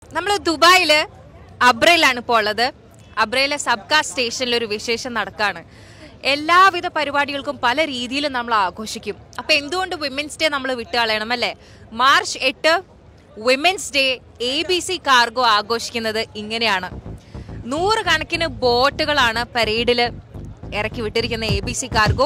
നമ്മൾ ദുബായില് അബ്രയിലാണ് ഇപ്പോൾ ഉള്ളത് അബ്രയിലെ സബ്കാ സ്റ്റേഷനിൽ ഒരു വിശേഷം നടക്കാണ് എല്ലാവിധ പരിപാടികൾക്കും പല രീതിയിലും നമ്മൾ ആഘോഷിക്കും അപ്പൊ എന്തുകൊണ്ട് വിമൻസ് ഡേ നമ്മൾ വിട്ടുകളയണം അല്ലേ മാർച്ച് എട്ട് women's day A B C cargo ആഘോഷിക്കുന്നത് ഇങ്ങനെയാണ് നൂറുകണക്കിന് ബോട്ടുകളാണ് പരേഡിൽ ഇറക്കി വിട്ടിരിക്കുന്ന A B C cargo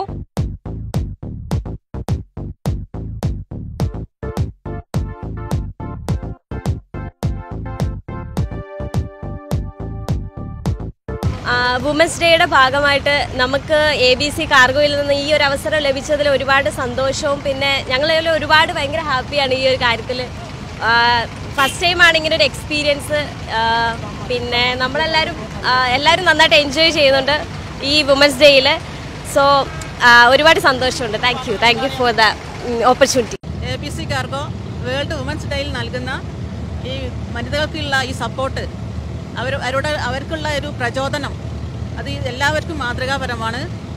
women's ഡേയുടെ ഭാഗമായിട്ട് നമുക്ക് എ ബി സി കാർഗോയിൽ നിന്ന് ഈ ഒരു അവസരം ലഭിച്ചതിൽ ഒരുപാട് സന്തോഷവും പിന്നെ ഞങ്ങളെല്ലാം ഒരുപാട് ഭയങ്കര ഹാപ്പിയാണ് ഈ ഒരു കാര്യത്തിൽ ഫസ്റ്റ് ടൈമാണ് ഇങ്ങനെ ഒരു എക്സ്പീരിയൻസ് പിന്നെ നമ്മളെല്ലാവരും ആ, എല്ലാവരും നന്നായിട്ട് എൻജോയ് ചെയ്യുന്നുണ്ട് ഈ വുമൻസ് ഡേയിൽ സോ ഒരുപാട് സന്തോഷമുണ്ട് thank you thank you for the opportunity A B C cargo world women's ഡേയിൽ നൽകുന്ന ഈ വനിതകൾക്കുള്ള ഈ സപ്പോർട്ട് അവർ അവരുടെ അവർക്കുള്ള ഒരു പ്രചോദനം അത് ഈ എല്ലാവർക്കും മാതൃകാപരമാണ്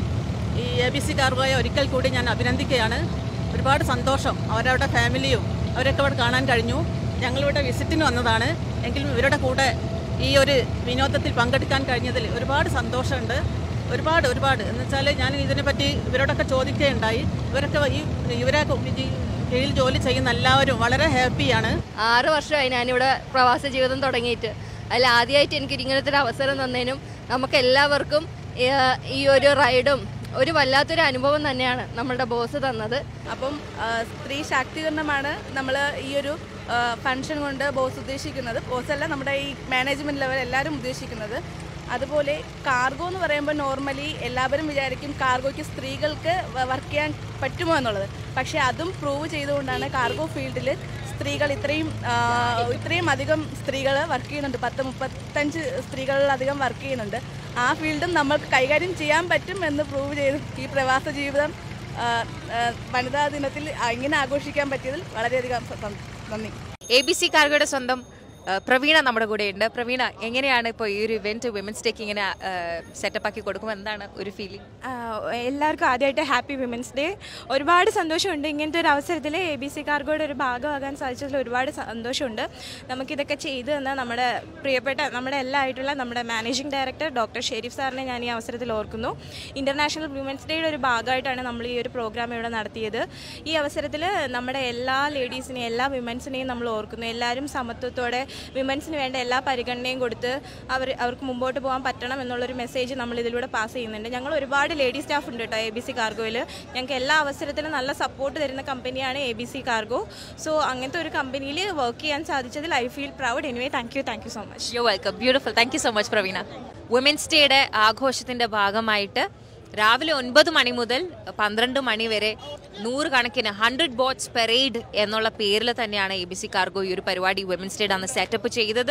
ഈ എ ബി സി കാർഗോയെ ഒരിക്കൽ കൂടി ഞാൻ അഭിനന്ദിക്കുകയാണ് ഒരുപാട് സന്തോഷം അവരവരുടെ ഫാമിലിയും അവരൊക്കെ ഇവിടെ കാണാൻ കഴിഞ്ഞു ഞങ്ങളിവിടെ വിസിറ്റിന് വന്നതാണ് എങ്കിലും ഇവരുടെ കൂടെ ഈ ഒരു വിനോദത്തിൽ പങ്കെടുക്കാൻ കഴിഞ്ഞതിൽ ഒരുപാട് സന്തോഷമുണ്ട് ഒരുപാട് ഒരുപാട് എന്ന് വെച്ചാൽ ഞാൻ ഇതിനെപ്പറ്റി ഇവരോടൊക്കെ ചോദിക്കുകയുണ്ടായി ഇവരൊക്കെ ഈ ഇവരെ ഈ കീഴിൽ ജോലി ചെയ്യുന്ന എല്ലാവരും വളരെ ഹാപ്പിയാണ് ആറ് വർഷമായി ഞാനിവിടെ പ്രവാസ ജീവിതം തുടങ്ങിയിട്ട് അതിൽ ആദ്യമായിട്ട് എനിക്ക് ഇങ്ങനത്തെ ഒരു അവസരം തന്നതിനും നമുക്ക് എല്ലാവർക്കും ഏഹ്, ഈ ഒരു റൈഡും ഒരു വല്ലാത്തൊരു അനുഭവം തന്നെയാണ് നമ്മളുടെ ബോസ് തന്നത് അപ്പം ആ, സ്ത്രീ ശാക്തീകരണമാണ് നമ്മൾ ഈ ഒരു ഫംഗ്ഷൻ കൊണ്ട് ബോസ് ഉദ്ദേശിക്കുന്നത് ബോസ് അല്ല നമ്മുടെ ഈ മാനേജ്മെന്റ് ലെവൽ എല്ലാവരും ഉദ്ദേശിക്കുന്നത് അതുപോലെ കാർഗോ എന്ന് പറയുമ്പോൾ നോർമലി എല്ലാവരും വിചാരിക്കും കാർഗോയ്ക്ക് സ്ത്രീകൾക്ക് വർക്ക് ചെയ്യാൻ പറ്റുമോ എന്നുള്ളത് പക്ഷേ അതും പ്രൂവ് ചെയ്തുകൊണ്ടാണ് കാർഗോ ഫീൽഡിൽ സ്ത്രീകൾ ഇത്രയും ആ, ഇത്രയും അധികം സ്ത്രീകൾ വർക്ക് ചെയ്യുന്നുണ്ട് പത്ത് മുപ്പത്തഞ്ച് സ്ത്രീകളിലധികം വർക്ക് ചെയ്യുന്നുണ്ട് ആ ഫീൽഡും നമ്മൾക്ക് കൈകാര്യം ചെയ്യാൻ പറ്റും എന്ന് പ്രൂവ് ചെയ്തു ഈ പ്രവാസ ജീവിതം ആ, ആ, വനിതാ ദിനത്തിൽ ഇങ്ങനെ ആഘോഷിക്കാൻ പറ്റിയതിൽ വളരെയധികം സ- നന്ദി എ ബി സി കാർഗോയുടെ സ്വന്തം ആ, പ്രവീണ നമ്മുടെ കൂടെ ഉണ്ട് പ്രവീണ എങ്ങനെയാണ് ഇപ്പോൾ ഈ ഒരു ഇവന്റ് വിമൻസ് ഡേക്ക് ഇങ്ങനെ സെറ്റപ്പ് ആക്കി കൊടുക്കുമ്പോൾ എന്താണ് ഒരു ഫീലിംഗ് എല്ലാവർക്കും ആദ്യമായിട്ട് ഹാപ്പി വിമൻസ് ഡേ ഒരുപാട് സന്തോഷമുണ്ട് ഇങ്ങനത്തെ ഒരു അവസരത്തിൽ എ ബി സി കാർഗോയുടെ ഒരു ഭാഗമാകാൻ സാധിച്ചതിൽ ഒരുപാട് സന്തോഷമുണ്ട് നമുക്കിതൊക്കെ ചെയ്തു തന്ന നമ്മുടെ പ്രിയപ്പെട്ട നമ്മുടെ എല്ലാ ആയിട്ടുള്ള നമ്മുടെ മാനേജിംഗ് ഡയറക്ടർ ഡോക്ടർ ഷെരീഫ് സാറിനെ ഞാൻ ഈ അവസരത്തിൽ ഓർക്കുന്നു ഇൻ്റർനാഷണൽ വിമൻസ് ഡേയുടെ ഒരു ഭാഗമായിട്ടാണ് നമ്മൾ ഈ ഒരു പ്രോഗ്രാം ഇവിടെ നടത്തിയത് ഈ അവസരത്തിൽ നമ്മുടെ എല്ലാ ലേഡീസിനെയും എല്ലാ വിമൻസിനെയും നമ്മൾ ഓർക്കുന്നു എല്ലാവരും സമത്വത്തോടെ വിമൻസിന് വേണ്ട എല്ലാ പരിഗണനയും കൊടുത്ത് അവർ അവർക്ക് മുമ്പോട്ട് പോകാൻ പറ്റണം എന്നുള്ളൊരു മെസ്സേജ് നമ്മൾ ഇതിലൂടെ പാസ് ചെയ്യുന്നുണ്ട് ഞങ്ങൾ ഒരുപാട് ലേഡി സ്റ്റാഫ് ഉണ്ട് കേട്ടോ എ ബി സി കാർഗോയിൽ ഞങ്ങൾക്ക് എല്ലാ അവസരത്തിലും നല്ല സപ്പോർട്ട് തരുന്ന കമ്പനിയാണ് A B C cargo so അങ്ങനത്തെ ഒരു കമ്പനിയിൽ വർക്ക് ചെയ്യാൻ സാധിച്ചതിൽ I feel proud anyway thank you thank you so much you welcome beautiful thank you so much Praveena women's ഡേയുടെ ആഘോഷത്തിന്റെ ഭാഗമായിട്ട് രാവിലെ ഒൻപത് മണി മുതൽ പന്ത്രണ്ട് മണി വരെ നൂറുകണക്കിന് ഹൺഡ്രഡ് ബോട്ട്സ് പെരേഡ് എന്നുള്ള പേരിൽ തന്നെയാണ് എ ബി സി കാർഗോ ഈ ഒരു പരിപാടി വുമൻസ് ഡേയുടെ അന്ന് സെറ്റപ്പ് ചെയ്തത്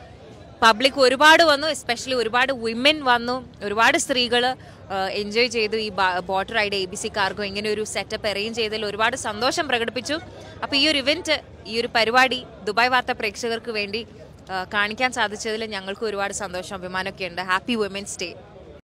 പബ്ലിക് ഒരുപാട് വന്നു എസ്പെഷ്യലി ഒരുപാട് വിമൻ വന്നു ഒരുപാട് സ്ത്രീകൾ എൻജോയ് ചെയ്തു ഈ boat ride A B C cargo ഇങ്ങനെ ഒരു സെറ്റപ്പ് അറേഞ്ച് ചെയ്തതിൽ ഒരുപാട് സന്തോഷം പ്രകടിപ്പിച്ചു അപ്പോൾ ഈ ഒരു ഇവന്റ് ഈ ഒരു പരിപാടി ദുബായ് വാർത്ത പ്രേക്ഷകർക്ക് വേണ്ടി ആ, കാണിക്കാൻ സാധിച്ചതിൽ ഞങ്ങൾക്ക് ഒരുപാട് സന്തോഷം അഭിമാനമൊക്കെ ഉണ്ട് ഹാപ്പി വുമൻസ് ഡേ